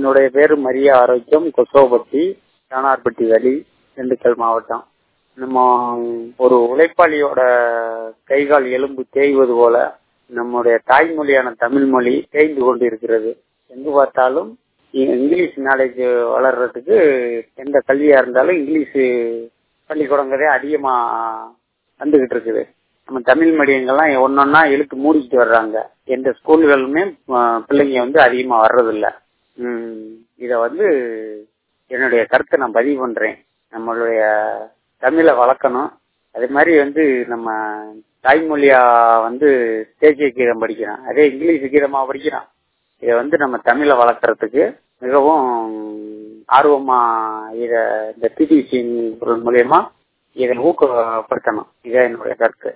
என்னுடைய பேரு மரியா ஆரோக்கியம் கொசோபட்டி தானார்பட்டி வழி திண்டுக்கல் மாவட்டம் நம்ம ஒரு உழைப்பாளியோட கைகால் எலும்பு தேய்வது போல நம்முடைய தாய்மொழியான தமிழ் மொழி தேய்ந்து கொண்டு இருக்கிறது எங்கு பார்த்தாலும் இ- இங்கிலீஷ் நாலேஜ் வளர்றதுக்கு எந்த கல்வியா இருந்தாலும் இங்கிலீஷ் பள்ளிக்கூடங்களே அதிகமா வந்துகிட்டு இருக்குது நம்ம தமிழ் மீடியங்கள்லாம் ஒன்னொன்னா இழுத்து மூடிக்கிட்டு வர்றாங்க எந்த ஸ்கூல்களுமே அஹ், பிள்ளைங்க வந்து அதிகமா வர்றதில்ல உம், இத வந்து என்னுடைய கருத்தை நான் பதிவு பண்றேன் நம்மளுடைய தமிழை வளர்க்கணும் அதே மாதிரி வந்து நம்ம தாய்மொழியா வந்து தேசிய கீதம் படிக்கிறான் அதே இங்கிலீஷ் கீதமா படிக்கிறான் இதை வந்து நம்ம தமிழை வளர்க்கறதுக்கு மிகவும் ஆர்வமா இத இந்த பிடிசி மூலியமா இதை ஊக்கப்படுத்தணும் இதான் என்னுடைய கருத்து